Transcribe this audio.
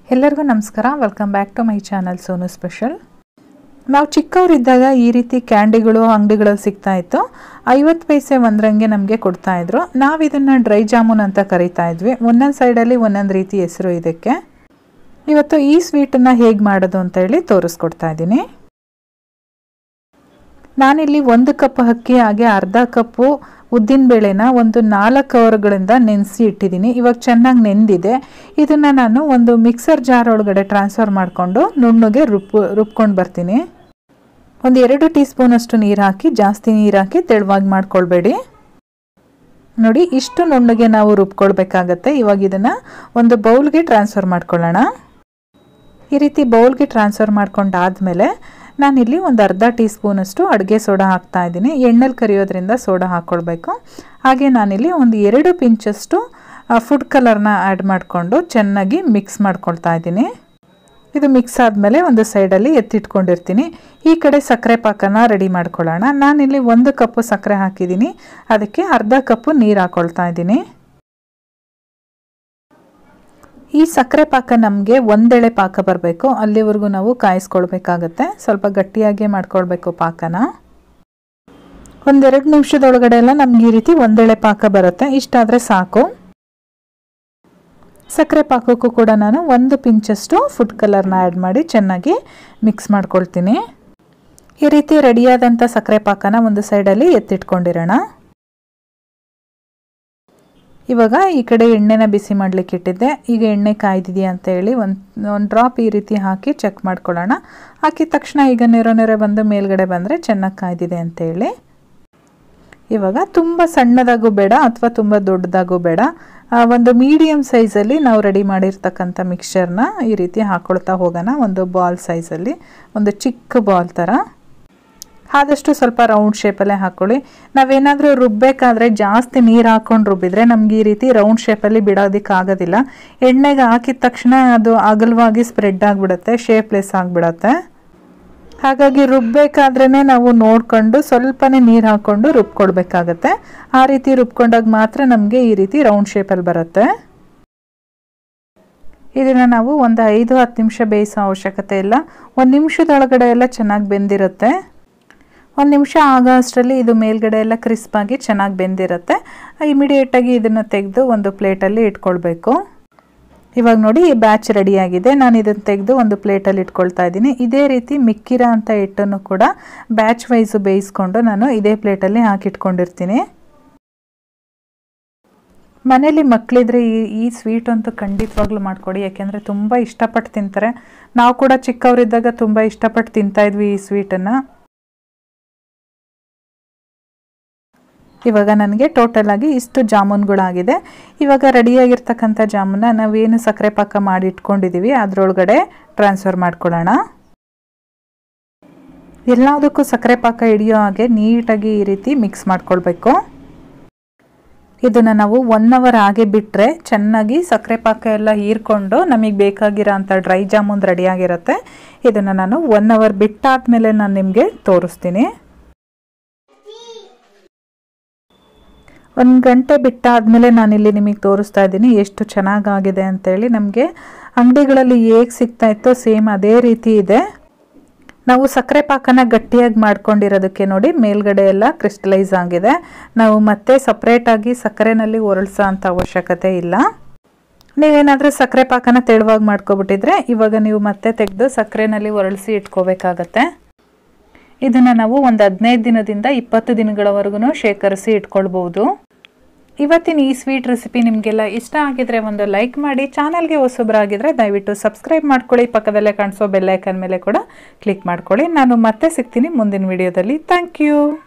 ಎಲ್ಲರಿಗೂ ನಮಸ್ಕಾರ welcome back to my channel Sonu special ನಾವು ಚಿಕ್ಕವರಿದ್ದಾಗ ಈ ರೀತಿ ಕ್ಯಾಂಡಿಗಳು ಅಂಗಡಿಗಳಲ್ಲಿ ಸಿಗ್ತಾ ಇತ್ತು ಐವತ್ತು ಪೈಸೆ ಒಂದರಂಗೆ ನಮಗೆ ಕೊಡ್ತಾ ಇದ್ರು ನಾವು ಇದನ್ನು ಡ್ರೈ ಜಾಮೂನ್ ಅಂತ ಕರಿತಾ ಇದ್ವಿ ಒಂದೊಂದು ಸೈಡಲ್ಲಿ ಒಂದೊಂದು ರೀತಿ ಹೆಸರು ಇದಕ್ಕೆ ಇವತ್ತು ಈ ಸ್ವೀಟನ್ನು ಹೇಗೆ ಮಾಡೋದು ಅಂತ ಹೇಳಿ ತೋರಿಸ್ಕೊಡ್ತಾ ಇದ್ದೀನಿ ನಾನಿಲ್ಲಿ ಒಂದು ಕಪ್ ಅಕ್ಕಿ ಹಾಗೆ ಅರ್ಧ ಕಪ್ಪು ಉದ್ದಿನಬೇಳೆನ ಒಂದು ನಾಲ್ಕು ಅವರ್ಗಳಿಂದ ನೆನೆಸಿ ಇಟ್ಟಿದ್ದೀನಿ ಇವಾಗ ಚೆನ್ನಾಗಿ ನೆಂದಿದೆ ಇದನ್ನು ನಾನು ಒಂದು ಮಿಕ್ಸರ್ ಜಾರ್ ಒಳಗಡೆ ಟ್ರಾನ್ಸ್ಫರ್ ಮಾಡಿಕೊಂಡು ನುಣ್ಣಗೆ ರುಬ್ ರುಬ್ಕೊಂಡು ಬರ್ತೀನಿ ಒಂದು ಎರಡು ಟೀ ಸ್ಪೂನಷ್ಟು ನೀರು ಹಾಕಿ ಜಾಸ್ತಿ ನೀರು ಹಾಕಿ ತೆಳುವಾಗಿ ಮಾಡ್ಕೊಳ್ಬೇಡಿ ನೋಡಿ ಇಷ್ಟು ನುಣ್ಣಗೆ ನಾವು ರುಬ್ಕೊಳ್ಬೇಕಾಗತ್ತೆ ಇವಾಗ ಇದನ್ನು ಒಂದು ಬೌಲ್ಗೆ ಟ್ರಾನ್ಸ್ಫರ್ ಮಾಡ್ಕೊಳ್ಳೋಣ ಈ ರೀತಿ ಬೌಲ್ಗೆ ಟ್ರಾನ್ಸ್ಫರ್ ಮಾಡ್ಕೊಂಡಾದಮೇಲೆ ನಾನಿಲ್ಲಿ ಒಂದು ಅರ್ಧ ಟೀ ಸ್ಪೂನಷ್ಟು ಅಡುಗೆ ಸೋಡಾ ಹಾಕ್ತಾ ಇದ್ದೀನಿ ಎಣ್ಣೆಲಿ ಕರಿಯೋದ್ರಿಂದ ಸೋಡಾ ಹಾಕ್ಕೊಳ್ಬೇಕು ಹಾಗೆ ನಾನಿಲ್ಲಿ ಒಂದು ಎರಡು ಪಿಂಚಷ್ಟು ಫುಡ್ ಕಲರ್ನ ಆ್ಯಡ್ ಮಾಡಿಕೊಂಡು ಚೆನ್ನಾಗಿ ಮಿಕ್ಸ್ ಮಾಡ್ಕೊಳ್ತಾ ಇದ್ದೀನಿ ಇದು ಮಿಕ್ಸ್ ಆದಮೇಲೆ ಒಂದು ಸೈಡಲ್ಲಿ ಎತ್ತಿಟ್ಕೊಂಡಿರ್ತೀನಿ ಈ ಕಡೆ ಸಕ್ಕರೆ ಪಾಕನ ರೆಡಿ ಮಾಡ್ಕೊಳ್ಳೋಣ ನಾನಿಲ್ಲಿ ಒಂದು ಕಪ್ಪು ಸಕ್ಕರೆ ಹಾಕಿದ್ದೀನಿ ಅದಕ್ಕೆ ಅರ್ಧ ಕಪ್ಪು ನೀರು ಹಾಕ್ಕೊಳ್ತಾ ಇದ್ದೀನಿ ಈ ಸಕ್ಕರೆ ಪಾಕ ನಮಗೆ ಒಂದೆಳೆ ಪಾಕ ಬರಬೇಕು ಅಲ್ಲಿವರೆಗೂ ನಾವು ಕಾಯಿಸ್ಕೊಳ್ಬೇಕಾಗತ್ತೆ ಸ್ವಲ್ಪ ಗಟ್ಟಿಯಾಗಿ ಮಾಡ್ಕೊಳ್ಬೇಕು ಪಾಕನ ಒಂದೆರಡು ನಿಮಿಷದೊಳಗಡೆ ಎಲ್ಲ ನಮ್ಗೆ ಈ ರೀತಿ ಒಂದೆಳೆ ಪಾಕ ಬರುತ್ತೆ ಇಷ್ಟಾದರೆ ಸಾಕು ಸಕ್ಕರೆ ಪಾಕಕ್ಕೂ ಕೂಡ ನಾನು ಒಂದು ಪಿಂಚಷ್ಟು ಫುಡ್ ಕಲರ್ನ ಆ್ಯಡ್ ಮಾಡಿ ಚೆನ್ನಾಗಿ ಮಿಕ್ಸ್ ಮಾಡ್ಕೊಳ್ತೀನಿ ಈ ರೀತಿ ರೆಡಿಯಾದಂಥ ಸಕ್ಕರೆ ಪಾಕನ ಒಂದು ಸೈಡಲ್ಲಿ ಎತ್ತಿಟ್ಕೊಂಡಿರೋಣ ಇವಾಗ ಈ ಕಡೆ ಎಣ್ಣೆನ ಬಿಸಿ ಮಾಡಲಿಕ್ಕೆ ಇಟ್ಟಿದ್ದೆ ಈಗ ಎಣ್ಣೆ ಕಾಯ್ದಿದೆಯಾ ಅಂತ ಹೇಳಿ ಒಂದು ಒಂದು ಡ್ರಾಪ್ ಈ ರೀತಿ ಹಾಕಿ ಚೆಕ್ ಮಾಡ್ಕೊಳ್ಳೋಣ ಹಾಕಿದ ತಕ್ಷಣ ಈಗ ನೆರೆ ನೆರೆ ಬಂದು ಮೇಲ್ಗಡೆ ಬಂದರೆ ಚೆನ್ನಾಗಿ ಕಾಯ್ದಿದೆ ಅಂತ ಹೇಳಿ ಇವಾಗ ತುಂಬ ಸಣ್ಣದಾಗೂ ಬೇಡ ಅಥವಾ ತುಂಬ ದೊಡ್ಡದಾಗೂ ಬೇಡ ಒಂದು ಮೀಡಿಯಮ್ ಸೈಜಲ್ಲಿ ನಾವು ರೆಡಿ ಮಾಡಿರ್ತಕ್ಕಂಥ ಮಿಕ್ಸ್ಚರ್ನ ಈ ರೀತಿ ಹಾಕ್ಕೊಳ್ತಾ ಹೋಗೋಣ ಒಂದು ಬಾಲ್ ಸೈಜಲ್ಲಿ ಒಂದು ಚಿಕ್ಕ ಬಾಲ್ ಥರ ಆದಷ್ಟು ಸ್ವಲ್ಪ ರೌಂಡ್ ಶೇಪಲ್ಲೇ ಹಾಕ್ಕೊಳ್ಳಿ ನಾವೇನಾದರೂ ರುಬ್ಬಬೇಕಾದ್ರೆ ಜಾಸ್ತಿ ನೀರು ಹಾಕ್ಕೊಂಡು ರುಬ್ಬಿದ್ರೆ ನಮ್ಗೆ ಈ ರೀತಿ ರೌಂಡ್ ಶೇಪಲ್ಲಿ ಬಿಡೋದಕ್ಕೆ ಆಗೋದಿಲ್ಲ ಎಣ್ಣೆಗೆ ಹಾಕಿದ ತಕ್ಷಣ ಅದು ಅಗಲವಾಗಿ ಸ್ಪ್ರೆಡ್ ಆಗಿಬಿಡುತ್ತೆ ಶೇಪ್ಲೆಸ್ ಆಗಿಬಿಡತ್ತೆ ಹಾಗಾಗಿ ರುಬ್ಬಬೇಕಾದ್ರೇ ನಾವು ನೋಡ್ಕೊಂಡು ಸ್ವಲ್ಪನೇ ನೀರು ಹಾಕ್ಕೊಂಡು ರುಬ್ಕೊಳ್ಬೇಕಾಗತ್ತೆ ಆ ರೀತಿ ರುಬ್ಕೊಂಡಾಗ ಮಾತ್ರ ನಮಗೆ ಈ ರೀತಿ ರೌಂಡ್ ಶೇಪಲ್ಲಿ ಬರುತ್ತೆ ಇದನ್ನು ನಾವು ಒಂದು ಐದು ಹತ್ತು ನಿಮಿಷ ಬೇಯಿಸೋ ಅವಶ್ಯಕತೆ ಇಲ್ಲ ಒಂದು ನಿಮಿಷದೊಳಗಡೆ ಎಲ್ಲ ಚೆನ್ನಾಗಿ ಬೆಂದಿರುತ್ತೆ ಒಂದು ನಿಮಿಷ ಆಗೋ ಅಷ್ಟರಲ್ಲಿ ಇದು ಮೇಲ್ಗಡೆ ಎಲ್ಲ ಕ್ರಿಸ್ಪಾಗಿ ಚೆನ್ನಾಗಿ ಬೆಂದಿರುತ್ತೆ ಇಮಿಡಿಯೇಟಾಗಿ ಇದನ್ನು ತೆಗೆದು ಒಂದು ಪ್ಲೇಟಲ್ಲಿ ಇಟ್ಕೊಳ್ಬೇಕು ಇವಾಗ ನೋಡಿ ಈ ಬ್ಯಾಚ್ ರೆಡಿಯಾಗಿದೆ ನಾನು ಇದನ್ನು ತೆಗೆದು ಒಂದು ಪ್ಲೇಟಲ್ಲಿ ಇಟ್ಕೊಳ್ತಾ ಇದ್ದೀನಿ ಇದೇ ರೀತಿ ಮಿಕ್ಕಿರೋ ಅಂಥ ಹಿಟ್ಟನ್ನು ಕೂಡ ಬ್ಯಾಚ್ ವೈಸು ಬೇಯಿಸ್ಕೊಂಡು ನಾನು ಇದೇ ಪ್ಲೇಟಲ್ಲಿ ಹಾಕಿಟ್ಕೊಂಡಿರ್ತೀನಿ ಮನೇಲಿ ಮಕ್ಕಳಿದ್ರೆ ಈ ಈ ಸ್ವೀಟ್ ಅಂತೂ ಖಂಡಿತವಾಗ್ಲೂ ಮಾಡಿಕೊಡಿ ಯಾಕೆಂದರೆ ತುಂಬ ಇಷ್ಟಪಟ್ಟು ತಿಂತಾರೆ ನಾವು ಕೂಡ ಚಿಕ್ಕವರಿದ್ದಾಗ ತುಂಬ ಇಷ್ಟಪಟ್ಟು ತಿಂತಾಯಿದ್ವಿ ಈ ಸ್ವೀಟನ್ನು ಇವಾಗ ನನಗೆ ಟೋಟಲ್ ಆಗಿ ಇಷ್ಟು ಜಾಮೂನ್ಗಳಾಗಿದೆ ಇವಾಗ ರೆಡಿಯಾಗಿರ್ತಕ್ಕಂಥ ಜಾಮೂನ ನಾವೇನು ಸಕ್ಕರೆ ಪಾಕ ಮಾಡಿ ಇಟ್ಕೊಂಡಿದ್ದೀವಿ ಅದರೊಳಗಡೆ ಟ್ರಾನ್ಸ್ಫರ್ ಮಾಡ್ಕೊಳ್ಳೋಣ ಎಲ್ಲದಕ್ಕೂ ಸಕ್ಕರೆ ಪಾಕ ಹಿಡಿಯೋ ಹಾಗೆ ನೀಟಾಗಿ ಈ ರೀತಿ ಮಿಕ್ಸ್ ಮಾಡ್ಕೊಳ್ಬೇಕು ಇದನ್ನು ನಾವು ಒನ್ ಅವರ್ ಹಾಗೆ ಬಿಟ್ಟರೆ ಚೆನ್ನಾಗಿ ಸಕ್ಕರೆ ಪಾಕ ಎಲ್ಲ ಹೀರ್ಕೊಂಡು ನಮಗೆ ಬೇಕಾಗಿರೋ ಅಂಥ ಡ್ರೈ ಜಾಮೂನ್ ರೆಡಿಯಾಗಿರುತ್ತೆ ಇದನ್ನು ನಾನು ಒನ್ ಅವರ್ ಬಿಟ್ಟಾದ್ಮೇಲೆ ನಾನು ನಿಮಗೆ ತೋರಿಸ್ತೀನಿ ಒಂದು ಗಂಟೆ ಬಿಟ್ಟಾದಮೇಲೆ ನಾನಿಲ್ಲಿ ನಿಮಗೆ ತೋರಿಸ್ತಾ ಇದ್ದೀನಿ ಎಷ್ಟು ಚೆನ್ನಾಗಾಗಿದೆ ಅಂತೇಳಿ ನಮಗೆ ಅಂಗಡಿಗಳಲ್ಲಿ ಹೇಗೆ ಸಿಗ್ತಾ ಇತ್ತೋ ಸೇಮ್ ಅದೇ ರೀತಿ ಇದೆ ನಾವು ಸಕ್ಕರೆ ಪಾಕನ ಗಟ್ಟಿಯಾಗಿ ಮಾಡ್ಕೊಂಡಿರೋದಕ್ಕೆ ನೋಡಿ ಮೇಲ್ಗಡೆ ಎಲ್ಲ ಕ್ರಿಸ್ಟಲೈಸ್ ಆಗಿದೆ ನಾವು ಮತ್ತೆ ಸಪ್ರೇಟಾಗಿ ಸಕ್ಕರೆನಲ್ಲಿ ಒರಳಿಸೋ ಅಂಥ ಅವಶ್ಯಕತೆ ಇಲ್ಲ ನೀವೇನಾದರೂ ಸಕ್ಕರೆ ಪಾಕನ ತೆಳುವಾಗಿ ಮಾಡ್ಕೊಬಿಟ್ಟಿದ್ರೆ ಇವಾಗ ನೀವು ಮತ್ತೆ ತೆಗೆದು ಸಕ್ಕರೆನಲ್ಲಿ ಒರಳಿಸಿ ಇಟ್ಕೋಬೇಕಾಗತ್ತೆ ಇದನ್ನು ನಾವು ಒಂದು ಹದಿನೈದು ದಿನದಿಂದ ಇಪ್ಪತ್ತು ದಿನಗಳವರೆಗೂ ಶೇಖರಿಸಿ ಇಟ್ಕೊಳ್ಬೋದು ಇವತ್ತಿನ ಈ ಸ್ವೀಟ್ ರೆಸಿಪಿ ನಿಮಗೆಲ್ಲ ಇಷ್ಟ ಆಗಿದ್ರೆ ಒಂದು ಲೈಕ್ ಮಾಡಿ ಚಾನಲ್ಗೆ ಹೊಸಬ್ರಾಗಿದ್ದರೆ ದಯವಿಟ್ಟು ಸಬ್ಸ್ಕ್ರೈಬ್ ಮಾಡ್ಕೊಳ್ಳಿ ಪಕ್ಕದಲ್ಲೇ ಕಾಣಿಸೋ ಬೆಲ್ಲೈಕನ್ ಮೇಲೆ ಕೂಡ ಕ್ಲಿಕ್ ಮಾಡ್ಕೊಳ್ಳಿ ನಾನು ಮತ್ತೆ ಸಿಗ್ತೀನಿ ಮುಂದಿನ ವಿಡಿಯೋದಲ್ಲಿ ಥ್ಯಾಂಕ್ ಯು